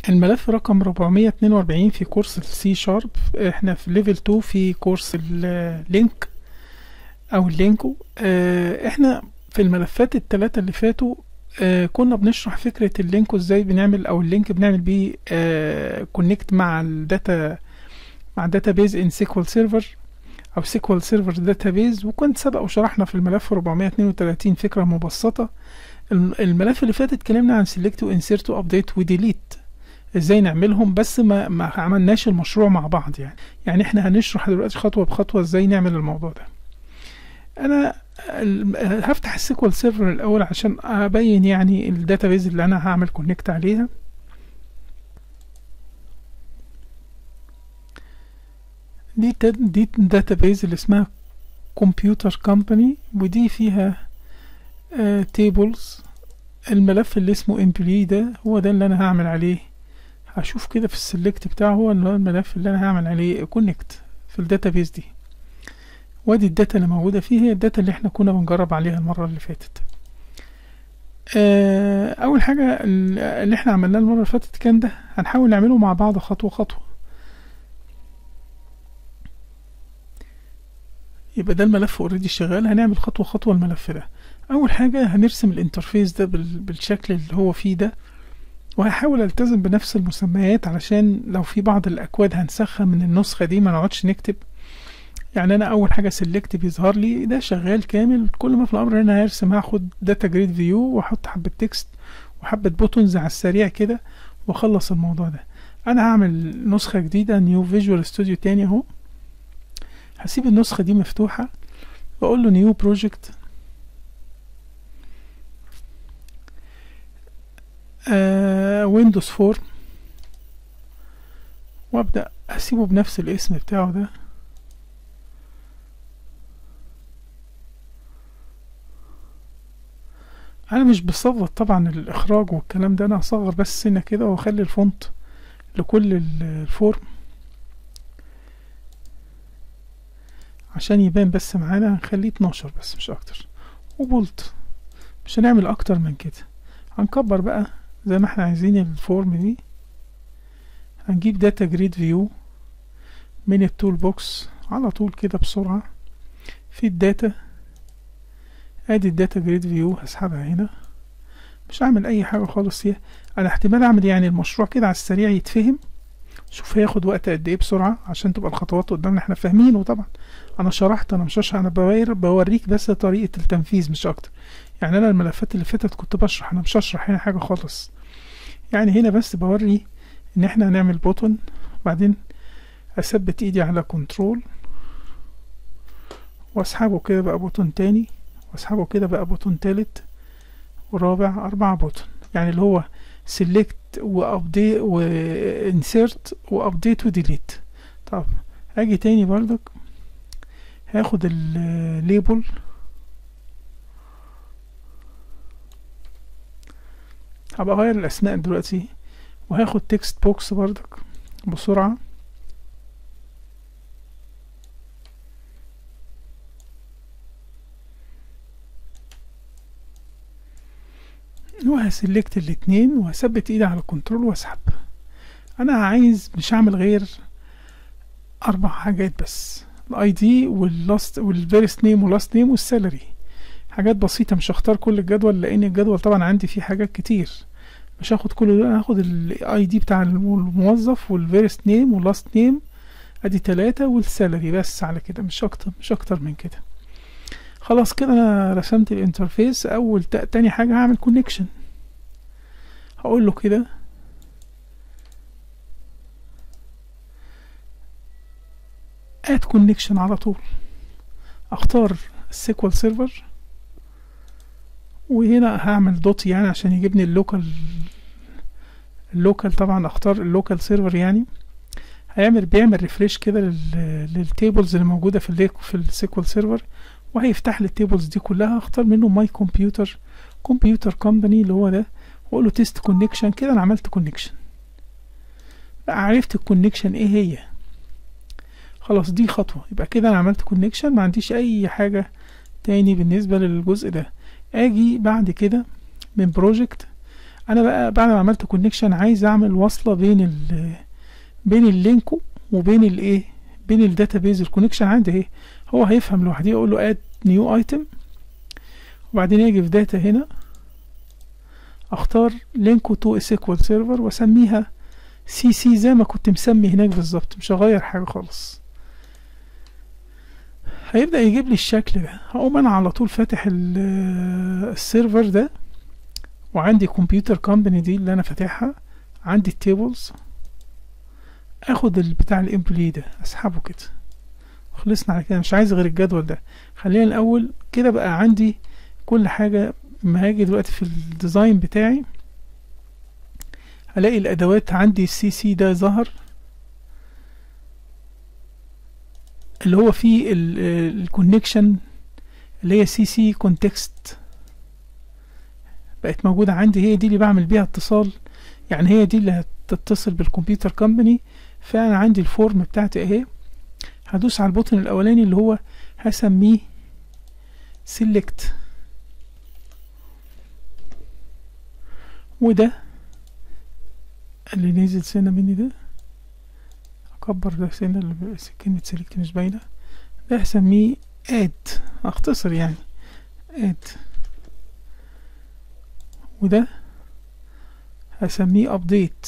الملف رقم 442 في كورس السي شارب احنا في ليفل 2 في كورس اللينك او اللينكو اه احنا في الملفات الثلاثة اللي فاتوا اه كنا بنشرح فكرة اللينكو ازاي بنعمل او اللينك بنعمل بيه اه كونكت مع الداتا مع بيز ان سيكوال سيرفر او سيكوال سيرفر بيز وكنت سبق وشرحنا في الملف 432 فكرة مبسطة الملف اللي فات اتكلمنا عن سيلكت وانسيرت وابديت وديليت ازاي نعملهم بس ما ما عملناش المشروع مع بعض يعني يعني احنا هنشرح دلوقتي خطوه بخطوه ازاي نعمل الموضوع ده انا هفتح السيكوال سيرفر الاول عشان ابين يعني الداتابيز اللي انا هعمل كونكت عليها دي دي الداتابيز اللي اسمها كمبيوتر كومباني ودي فيها تيبلز الملف اللي اسمه امبلي ده هو ده اللي انا هعمل عليه هشوف كده في السلكت بتاعه هو الملف اللي انا هعمل عليه كونكت في الداتابيز دي وادي الداتا اللي موجوده فيه هي الداتا اللي احنا كنا بنجرب عليها المره اللي فاتت اول حاجه اللي احنا عملناه المره اللي فاتت كان ده هنحاول نعمله مع بعض خطوه خطوه يبقى ده الملف اوريدي شغال هنعمل خطوه خطوه الملف ده اول حاجه هنرسم الانترفيس ده بالشكل اللي هو فيه ده وهحاول التزم بنفس المسميات علشان لو في بعض الاكواد هنسخها من النسخه دي ما نقعدش نكتب يعني انا اول حاجه سيلكت بيظهر لي ده شغال كامل كل ما في الامر انا هرسم هاخد داتا جريد فيو واحط حبه تكست وحبه بوتونز على السريع كده واخلص الموضوع ده انا هعمل نسخه جديده نيو فيجوال ستوديو تاني اهو هسيب النسخه دي مفتوحه واقول له نيو بروجكت ويندوز فور وابدا اسيبه بنفس الاسم بتاعه ده انا مش بصغر طبعا الاخراج والكلام ده انا هصغر بس سنه كده واخلي الفونت لكل الفورم عشان يبان بس معانا هنخليه 12 بس مش اكتر وبولت مش هنعمل اكتر من كده هنكبر بقى زي ما احنا عايزين الفورم دي هنجيب داتا جريد فيو من التول بوكس على طول كده بسرعة في الداتا ادي الداتا جريد فيو هسحبها هنا مش هعمل اي حاجة خالص فيها انا احتمال اعمل يعني المشروع كده على السريع يتفهم شوف هياخد وقت قد ايه بسرعة عشان تبقى الخطوات قدامنا احنا فاهمينه طبعا انا شرحت انا مش هشرح انا بوريك بس طريقة التنفيذ مش اكتر يعني انا الملفات اللي فاتت كنت بشرح انا مش هشرح هنا حاجة خالص يعني هنا بس بوري ان احنا هنعمل بوتون وبعدين اثبت ايدي على كنترول واسحبه كده بقى بوتون تاني واسحبه كده بقى بوتون تالت ورابع اربعة بوتون يعني اللي هو سيلكت وابديت وانسيرت وابديت وديليت طب اجي تاني برضك هاخد الليبل هبقى اغير الاسماء دلوقتي وهاخد تكست بوكس برضك بسرعة وهسلكت الاتنين وهثبت ايدي على الكنترول واسحب انا عايز مش هعمل غير اربع حاجات بس الاي دي واللاست والفيرست نيم واللاست نيم والسالري حاجات بسيطة مش هختار كل الجدول لان الجدول طبعا عندي فيه حاجات كتير مش هاخد كل دول انا هاخد الاي دي بتاع الموظف والفيرست نيم واللاست نيم ادي تلاتة والسالري بس على كده مش اكتر مش اكتر من كده خلاص كده انا رسمت الانترفيس اول تاني حاجة هعمل كونكشن هقول له كده اد كونكشن على طول اختار السيكوال سيرفر وهنا هعمل دوت يعني عشان يجيبني اللوكال اللوكال طبعا اختار اللوكال سيرفر يعني هيعمل بيعمل ريفريش كده للتيبلز اللي موجوده في ال في السيكوال سيرفر وهيفتح لي التيبلز دي كلها اختار منه ماي كمبيوتر كمبيوتر كومباني اللي هو ده واقول له تيست كونكشن كده انا عملت كونكشن بقى عرفت الكونكشن ايه هي خلاص دي خطوه يبقى كده انا عملت كونكشن ما عنديش اي حاجه تاني بالنسبه للجزء ده اجي بعد كده من بروجكت انا بقى بعد ما عملت كونكشن عايز اعمل وصله بين ال بين اللينكو وبين الايه بين الداتابيز الكونكشن عندي اهي هو هيفهم لوحده اقول له اد نيو ايتم وبعدين اجي في داتا هنا اختار لينكو تو سيكوال سيرفر واسميها سي سي زي ما كنت مسمي هناك بالظبط مش هغير حاجه خالص هيبدأ يجيب لي الشكل ده هقوم انا على طول فاتح السيرفر ده وعندي كمبيوتر كومباني دي اللي انا فاتحها عندي التيبلز اخد بتاع الامبلي ده اسحبه كده خلصنا على كده مش عايز غير الجدول ده خلينا الاول كده بقى عندي كل حاجة لما هاجي دلوقتي في الديزاين بتاعي هلاقي الادوات عندي السي سي ده ظهر اللي هو فيه الكونكشن اللي هي سي سي كونتكست بقت موجودة عندي هي دي اللي بعمل بيها اتصال يعني هي دي اللي هتتصل بالكمبيوتر كومباني فأنا عندي الفورم بتاعتي اهي هدوس على البوتن الأولاني اللي هو هسميه select وده اللي نزل سنة مني ده اكبر ده سنة اللي كلمة سيلكت مش باينة ده هسميه اد اختصر يعني اد وده هسميه ابديت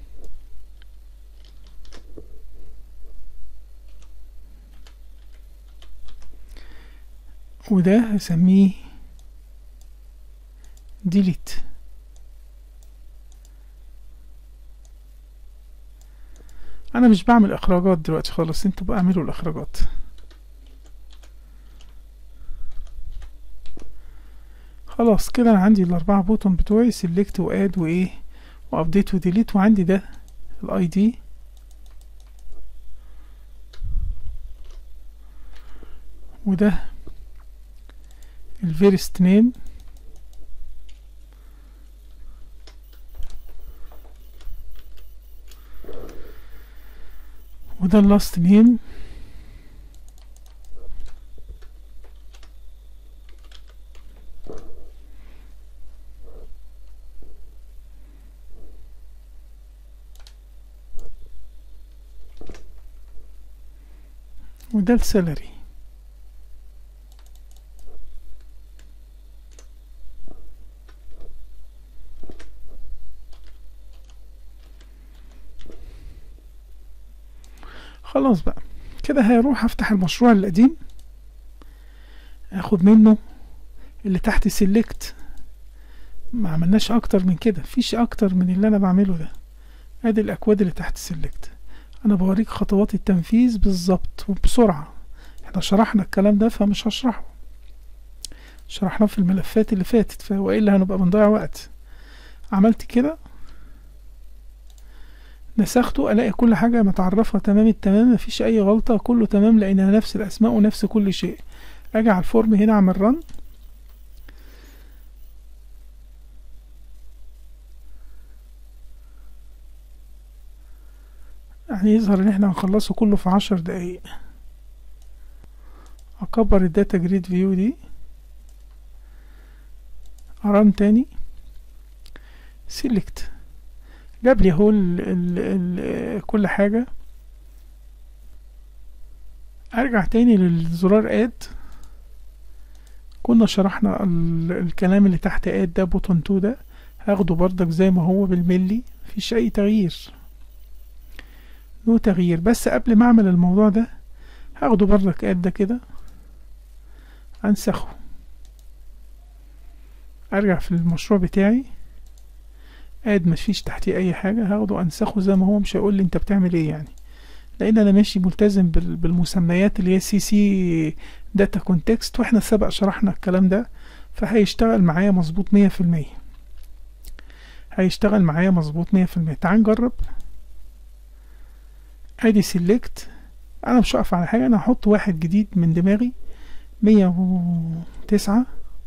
وده هسميه ديليت انا مش بعمل اخراجات دلوقتي خالص انتوا بقى اعملوا الاخراجات خلاص كده انا عندي الاربعة بوتون بتوعي سيلكت واد وايه وابديت وديليت وعندي ده الاي دي وده الفيرست نيم وده اللاست نيم وده السالري خلاص بقى كده هيروح افتح المشروع القديم اخد منه اللي تحت سيلكت ما عملناش اكتر من كده فيش اكتر من اللي انا بعمله ده ادي الاكواد اللي تحت سيلكت انا بوريك خطوات التنفيذ بالظبط وبسرعة احنا شرحنا الكلام ده فمش هشرحه شرحناه في الملفات اللي فاتت فوإلا هنبقى بنضيع وقت عملت كده نسخته الاقي كل حاجة متعرفة تمام التمام مفيش اي غلطة كله تمام لانها نفس الاسماء ونفس كل شيء اجي على الفورم هنا اعمل رن يعني يظهر ان احنا هنخلصه كله في عشر دقايق اكبر الداتا جريد فيو دي اران تاني سيلكت جاب لي اهو ال ال ال كل حاجة ارجع تاني للزرار اد كنا شرحنا الكلام اللي تحت اد ده بوتون 2 ده هاخده بردك زي ما هو بالملي مفيش اي تغيير نو تغيير بس قبل ما اعمل الموضوع ده هاخده بردك اد ده كده انسخه ارجع في المشروع بتاعي اد مفيش تحتيه اي حاجة هاخده انسخه زي ما هو مش هيقول لي انت بتعمل ايه يعني لان انا ماشي ملتزم بالمسميات اللي هي سي سي داتا كونتكست واحنا سبق شرحنا الكلام ده فهيشتغل معايا مظبوط مية في المية هيشتغل معايا مظبوط مية في المية تعال نجرب ادي سيلكت انا مش هقف على حاجة انا هحط واحد جديد من دماغي مية وتسعة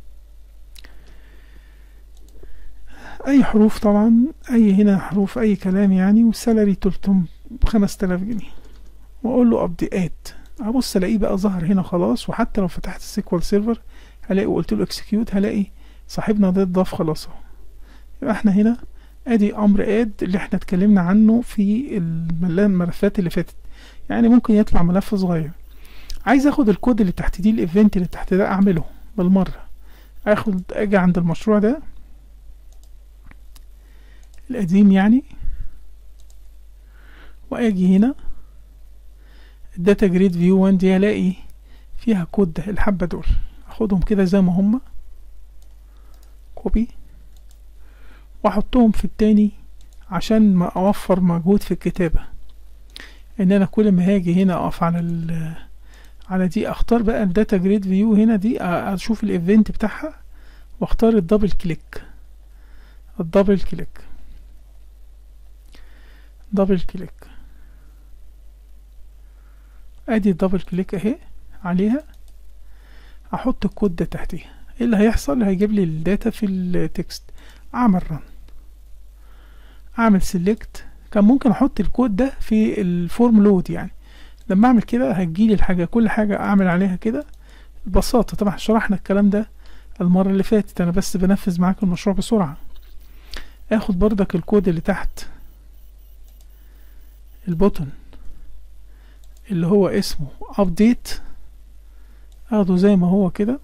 اي حروف طبعا اي هنا حروف اي كلام يعني والسالري تلتم بخمس تلاف جنيه واقول له ابديت هبص الاقيه بقى ظهر هنا خلاص وحتى لو فتحت السيكوال سيرفر هلاقي وقلت له اكسكيوت هلاقي صاحبنا ده اتضاف خلاص اهو يبقى احنا هنا ادي امر اد اللي احنا اتكلمنا عنه في الملفات اللي فاتت يعني ممكن يطلع ملف صغير عايز اخد الكود اللي تحت دي الايفنت اللي تحت ده اعمله بالمرة اخد اجي عند المشروع ده القديم يعني واجي هنا الداتا جريد فيو 1 دي الاقي فيها كود ده الحبة دول اخدهم كده زي ما هما كوبي واحطهم في التاني عشان ما اوفر مجهود في الكتابة ان انا كل ما هاجي هنا اقف على ال على دي اختار بقى الداتا جريد فيو هنا دي اشوف الايفنت بتاعها واختار الدبل كليك الدبل كليك دبل كليك ادي الدبل كليك اهي عليها احط الكود ده تحتيها ايه اللي هيحصل هيجيب لي الداتا في التكست اعمل رن اعمل سيلكت كان ممكن احط الكود ده في الفورم لود يعني لما اعمل كده هتجيلي الحاجة كل حاجة اعمل عليها كده ببساطة طبعا شرحنا الكلام ده المرة اللي فاتت انا بس بنفذ معاك المشروع بسرعة اخد بردك الكود اللي تحت البوتن اللي هو اسمه update اخده زي ما هو كده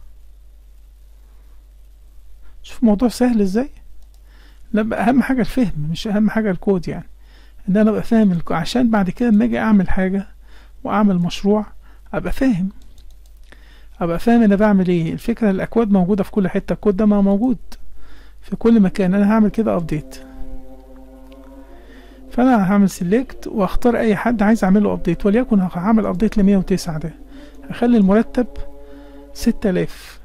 شوف الموضوع سهل ازاي لا اهم حاجة الفهم مش اهم حاجة الكود يعني ان انا ابقى فاهم عشان بعد كده لما اجي اعمل حاجة واعمل مشروع ابقى فاهم ابقى فاهم انا بعمل ايه الفكرة الاكواد موجودة في كل حتة الكود ده ما موجود في كل مكان انا هعمل كده ابديت فانا هعمل سيلكت واختار اي حد عايز اعمله ابديت وليكن هعمل ابديت ل 109 ده هخلي المرتب 6000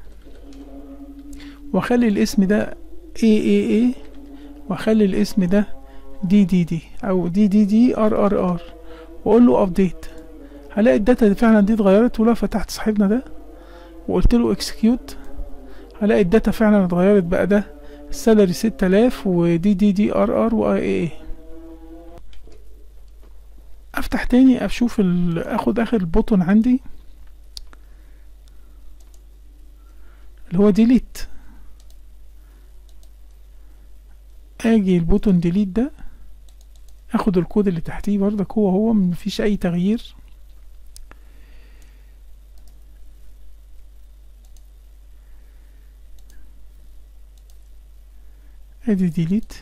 واخلي الاسم ده اي اي اي واخلي الاسم ده دي دي دي او دي دي دي ار ار ار واقول له ابديت هلاقي الداتا دي فعلا دي اتغيرت ولو فتحت صاحبنا ده وقلت له اكسكيوت هلاقي الداتا فعلا اتغيرت بقى ده السالري 6000 ودي دي دي ار ار واي اي اي افتح تاني اشوف ال... اخد اخر البوتون عندي اللي هو ديليت اجي البوتون ديليت ده اخد الكود اللي تحتيه برضك هو هو مفيش اي تغيير ادي ديليت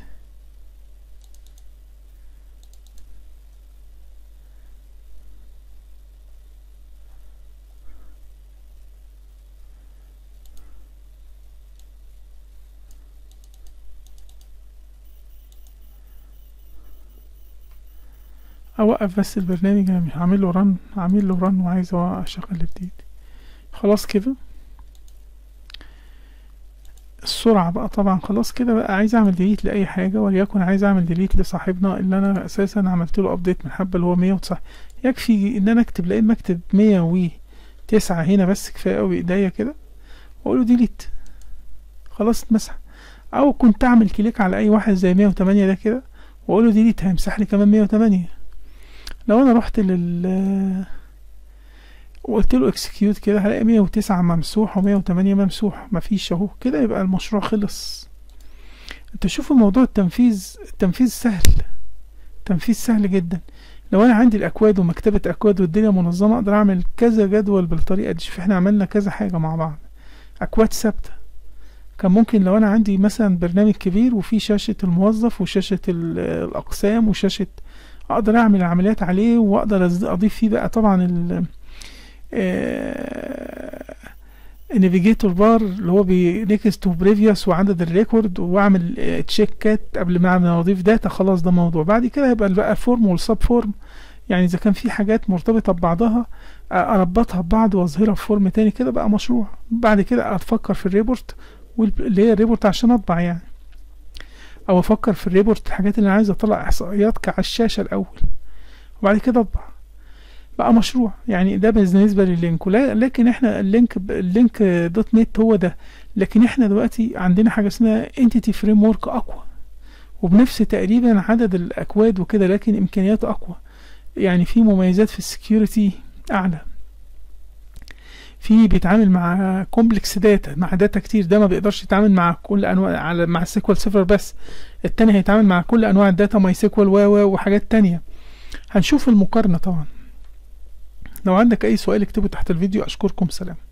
اوقف بس البرنامج انا مش عامل له رن عامل له رن وعايز اشغل جديد خلاص كده السرعة بقى طبعا خلاص كده بقى عايز اعمل ديليت لأي حاجة وليكن عايز اعمل ديليت لصاحبنا اللي انا اساسا عملت له ابديت من حبة اللي هو مية وتسعة يكفي ان انا اكتب لا اما اكتب مية و تسعة هنا بس كفاية اوي ايديا كده واقوله ديليت خلاص اتمسح او كنت اعمل كليك على اي واحد زي مية وتمانية ده كده واقوله ديليت هيمسح لي كمان مية وتمانية لو انا رحت لل وقلت له اكسكيوت كده هلاقي مية وتسعة ممسوح ومية وتمانية ممسوح مفيش اهو كده يبقى المشروع خلص انت شوف الموضوع التنفيذ التنفيذ سهل تنفيذ سهل جدا لو انا عندي الاكواد ومكتبة اكواد والدنيا منظمة اقدر اعمل كذا جدول بالطريقة دي شوف احنا عملنا كذا حاجة مع بعض اكواد ثابتة كان ممكن لو انا عندي مثلا برنامج كبير وفيه شاشة الموظف وشاشة الاقسام وشاشة اقدر اعمل عمليات عليه واقدر اضيف فيه بقى طبعا ال النافيجيتور بار اللي هو بنكست تو بريفيوس وعدد الريكورد واعمل تشيكات قبل ما اعمل اضيف داتا خلاص ده موضوع بعد كده يبقى بقى فورم والسب فورم يعني اذا كان في حاجات مرتبطه ببعضها اربطها ببعض واظهرها في فورم تاني كده بقى مشروع بعد كده افكر في الريبورت اللي هي الريبورت عشان اطبع يعني او افكر في الريبورت الحاجات اللي انا عايز اطلع احصائيات على الشاشه الاول وبعد كده اطبع بقى مشروع يعني ده بالنسبه لللينك لكن احنا اللينك اللينك دوت نت هو ده لكن احنا دلوقتي عندنا حاجه اسمها انتيتي فريم ورك اقوى وبنفس تقريبا عدد الاكواد وكده لكن امكانياته اقوى يعني في مميزات في السكيورتي اعلى في بيتعامل مع كومبلكس داتا مع داتا كتير ده ما بيقدرش يتعامل مع كل انواع على مع السيكوال سيرفر بس التاني هيتعامل مع كل انواع الداتا ماي سيكوال و و وحاجات تانية هنشوف المقارنة طبعا لو عندك اي سؤال اكتبه تحت الفيديو اشكركم سلام